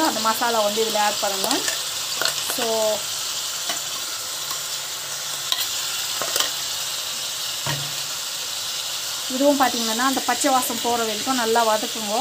அந்த மசாலா வந்து இதில் ஆட் பண்ணணும் ஸோ இதுவும் பார்த்தீங்கன்னா அந்த பச்சை வாசம் போகிற வரைக்கும் நல்லா வதக்குங்க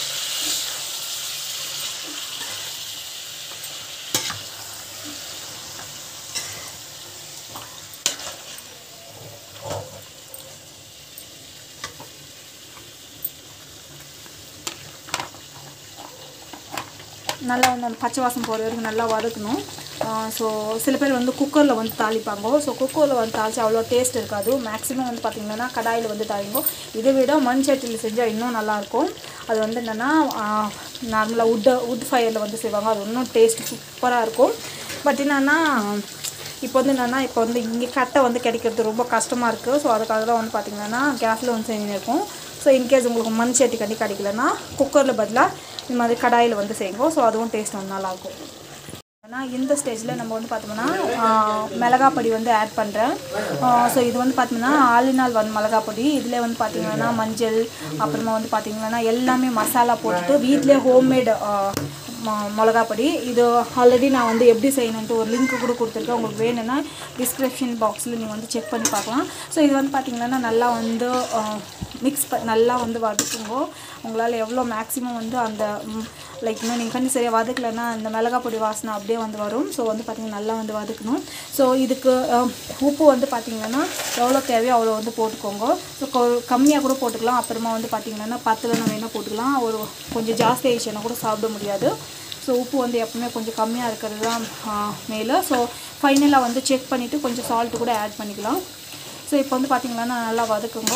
நல்லா வந்து அந்த பச்சை வாசம் போகிற வரைக்கும் நல்லா வதக்கணும் ஸோ சில பேர் வந்து குக்கரில் வந்து தாளிப்பாங்க ஸோ குக்கரில் வந்து தாளிச்சு அவ்வளோ டேஸ்ட் இருக்காது மேக்ஸிமம் வந்து பார்த்திங்கன்னா கடாயில் வந்து தாளிங்க இதை விட மண் சட்டியில் செஞ்சால் இன்னும் நல்லாயிருக்கும் அது வந்து என்னென்னா நார்மலாக உட்டு உட் ஃபயரில் வந்து செய்வாங்க அது இன்னும் டேஸ்ட் சூப்பராக இருக்கும் பட் என்னென்னா இப்போ வந்து என்னென்னா இப்போ வந்து இங்கே கட்டை வந்து கிடைக்கிறது ரொம்ப கஷ்டமாக இருக்குது ஸோ அதுக்காக தான் வந்து பார்த்திங்கன்னா கேஸில் வந்து செஞ்சுருக்கோம் ஸோ இன்கேஸ் உங்களுக்கு மண் சட்டி கண்டி கிடைக்கலன்னா குக்கரில் பதிலாக இந்த மாதிரி கடாயில் வந்து செய்யுங்க ஸோ அதுவும் டேஸ்ட் வந்து நல்லாயிருக்கும் ஆனால் இந்த ஸ்டேஜில் நம்ம வந்து பார்த்தோம்னா மிளகாய் பொடி வந்து ஆட் பண்ணுறேன் ஸோ இது வந்து பார்த்தோம்னா ஆலினால் வந்து மிளகாய் பொடி இதில் வந்து பார்த்தீங்கன்னா மஞ்சள் அப்புறமா வந்து பார்த்தீங்கன்னா எல்லாமே மசாலா போட்டுட்டு வீட்டிலே ஹோம்மேட் மிளகா பொடி இது ஆல்ரெடி நான் வந்து எப்படி செய்யணுன்ட்டு ஒரு லிங்க் கூட கொடுத்துருக்கேன் உங்களுக்கு வேணும்னா டிஸ்கிரிப்ஷன் பாக்ஸில் நீங்கள் வந்து செக் பண்ணி பார்க்கலாம் ஸோ இது வந்து பார்த்தீங்கன்னா நல்லா வந்து மிக்ஸ் ப நல்லா வந்து வதக்குங்க உங்களால் எவ்வளோ மேக்ஸிமம் வந்து அந்த லைக் இன்னும் நீங்கள் கண்ணு சரியாக வதக்கலைன்னா அந்த மிளகா பொடி வாசனை அப்படியே வந்து வரும் ஸோ வந்து பார்த்திங்கன்னா நல்லா வந்து வதக்கணும் ஸோ இதுக்கு அஹ், உப்பு வந்து பார்த்திங்கன்னா எவ்வளோ தேவையோ அவ்வளோ வந்து போட்டுக்கோங்க ஸோ கம்மியாக கூட போட்டுக்கலாம் அப்புறமா வந்து பார்த்திங்கன்னா பத்தில் நம்ம வேணால் போட்டுக்கலாம் ஒரு கொஞ்சம் ஜாஸ்தி ஆயிடுச்சுன்னா கூட சாப்பிட முடியாது ஸோ உப்பு வந்து எப்பவுமே கொஞ்சம் கம்மியாக இருக்கிறது தான் மேலே ஸோ ஃபைனலாக வந்து செக் பண்ணிவிட்டு கொஞ்சம் சால்ட்டு கூட ஆட் பண்ணிக்கலாம் ஸோ இப்போ வந்து பார்த்திங்கன்னா நல்லா வதக்குங்க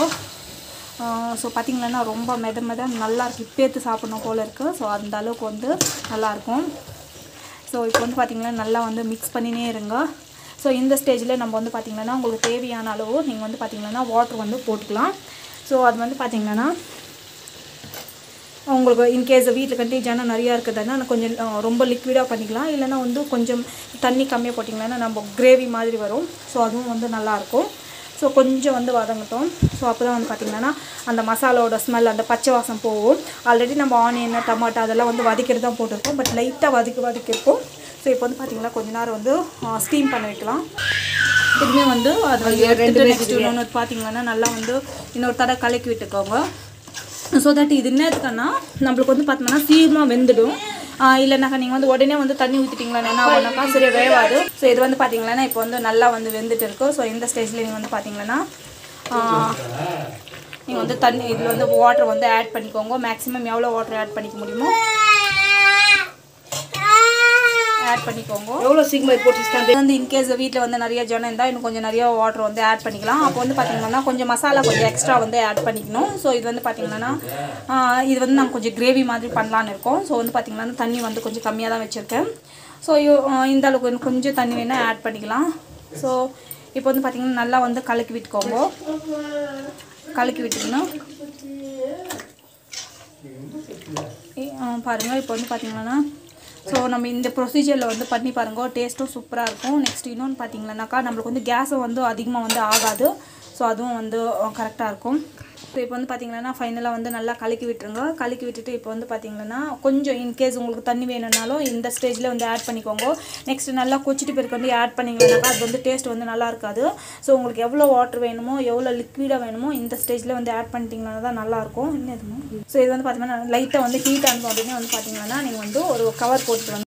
ஸோ பார்த்திங்கன்னா ரொம்ப மெத மெத நல்லா இருக்கு இப்பேத்து சாப்பிடணும் போல் இருக்குது ஸோ அந்த அளவுக்கு வந்து நல்லாயிருக்கும் ஸோ இப்போ வந்து பார்த்திங்கன்னா நல்லா வந்து மிக்ஸ் பண்ணினே இருங்க ஸோ இந்த ஸ்டேஜில் நம்ம வந்து பார்த்திங்கன்னா உங்களுக்கு தேவையான அளவு நீங்கள் வந்து பார்த்திங்கன்னா வாட்டர் வந்து போட்டுக்கலாம் ஸோ அது வந்து பார்த்திங்கன்னா உங்களுக்கு இன்கேஸ் வீட்டில் கண்டி ஜனம் நிறையா இருக்குதுன்னா நான் கொஞ்சம் அஹ், ரொம்ப லிக்விடாக பண்ணிக்கலாம் இல்லைன்னா வந்து கொஞ்சம் தண்ணி கம்மியாக போட்டிங்கன்னா நம்ம கிரேவி மாதிரி வரும் ஸோ அதுவும் வந்து நல்லாயிருக்கும் ஸோ கொஞ்சம் வந்து வதங்கட்டும் ஸோ அப்போ தான் வந்து பார்த்திங்கன்னா அந்த மசாலாவோட ஸ்மெல் அந்த பச்சை வாசம் போகும் ஆல்ரெடி நம்ம ஆனியன் டமாட்டோ அதெல்லாம் வந்து வதக்கிறது தான் போட்டிருக்கோம் பட் லைட்டாக வதக்கி வதக்கிருக்கோம் ஸோ இப்போ வந்து பார்த்திங்கன்னா கொஞ்ச நேரம் வந்து ஸ்டீம் பண்ண வைக்கலாம் திரும்பி வந்து அது வந்து எடுத்துட்டு நெக்ஸ்ட் இன்னொன்று பார்த்தீங்கன்னா நல்லா வந்து இன்னொரு தடவை கலக்கி விட்டுக்கோங்க ஸோ தட் இது என்னதுக்குன்னா நம்மளுக்கு வந்து பார்த்தோம்னா சீக்கிரமாக வெந்துடும் ஆஹ் இல்லைனாக்கா நீங்கள் வந்து உடனே வந்து தண்ணி ஊற்றிட்டீங்களா என்ன ஆகும்னாக்கா சரியாக வேவாது ஸோ இது வந்து பார்த்தீங்கன்னா இப்போ வந்து நல்லா வந்து வெந்துட்டு இருக்கு ஸோ இந்த ஸ்டேஜில் நீங்கள் வந்து பார்த்தீங்கன்னா நீங்கள் வந்து தண்ணி இதில் வந்து வாட்டர் வந்து ஆட் பண்ணிக்கோங்க மேக்ஸிமம் எவ்வளோ வாட்டர் ஆட் பண்ணிக்க முடியுமோ ஆட் பண்ணிக்கோங்க எவ்வளோ சீக்கிரமாக போட்டு இது வந்து இன்கேஸ் வீட்டில் வந்து நிறைய ஜனம் இருந்தால் இன்னும் கொஞ்சம் நிறைய வாட்டர் வந்து ஆட் பண்ணிக்கலாம் அப்போ வந்து பார்த்தீங்கன்னா கொஞ்சம் மசாலா கொஞ்சம் எக்ஸ்ட்ரா வந்து ஆட் பண்ணிக்கணும் ஸோ இது வந்து பார்த்தீங்கன்னா ஆஹ், இது வந்து நாங்கள் கொஞ்சம் கிரேவி மாதிரி பண்ணலான்னு இருக்கோம் ஸோ வந்து பார்த்தீங்கன்னா தண்ணி வந்து கொஞ்சம் கம்மியாக தான் வச்சுருக்கேன் ஸோ இந்த அளவுக்கு இன்னும் கொஞ்சம் தண்ணி வேணால் ஆட் பண்ணிக்கலாம் ஸோ இப்போ வந்து பார்த்தீங்கன்னா நல்லா வந்து கலக்கி விட்டுக்கோங்க கலக்கி விட்டுக்கணும் பாருங்கள் இப்போ வந்து பார்த்தீங்கன்னா ஸோ நம்ம இந்த ப்ரொசீஜரில் வந்து பண்ணி பாருங்க டேஸ்ட்டும் சூப்பராக இருக்கும் நெக்ஸ்ட் இன்னொன்று பார்த்தீங்கன்னாக்கா நம்மளுக்கு வந்து கேஸும் வந்து அதிகமாக வந்து ஆகாது ஸோ அதுவும் வந்து கரெக்டாக இருக்கும் ஸோ இப்போ வந்து பார்த்தீங்கன்னா ஃபைனலாக வந்து நல்லா கலக்கி விட்டுருங்க கலக்கி விட்டுட்டு இப்போ வந்து பார்த்தீங்கன்னா கொஞ்சம் இன்கேஸ் உங்களுக்கு தண்ணி வேணும்னாலும் இந்த ஸ்டேஜில் வந்து ஆட் பண்ணிக்கோங்க நெக்ஸ்ட் நல்லா கொச்சிட்டு பிறகு வந்து ஆட் பண்ணிங்கன்னாக்கா அது வந்து டேஸ்ட் வந்து நல்லா இருக்காது ஸோ உங்களுக்கு எவ்வளோ வாட்டர் வேணுமோ எவ்வளோ லிக்விடாக வேணுமோ இந்த ஸ்டேஜில் வந்து ஆட் பண்ணிட்டீங்கன்னா தான் நல்லாயிருக்கும் என்ன ஸோ இது வந்து பார்த்தீங்கன்னா லைட்டாக வந்து ஹீட் ஆன உடனே வந்து பார்த்தீங்கன்னா நீங்கள் வந்து ஒரு கவர் போட்டுட்டு வந்து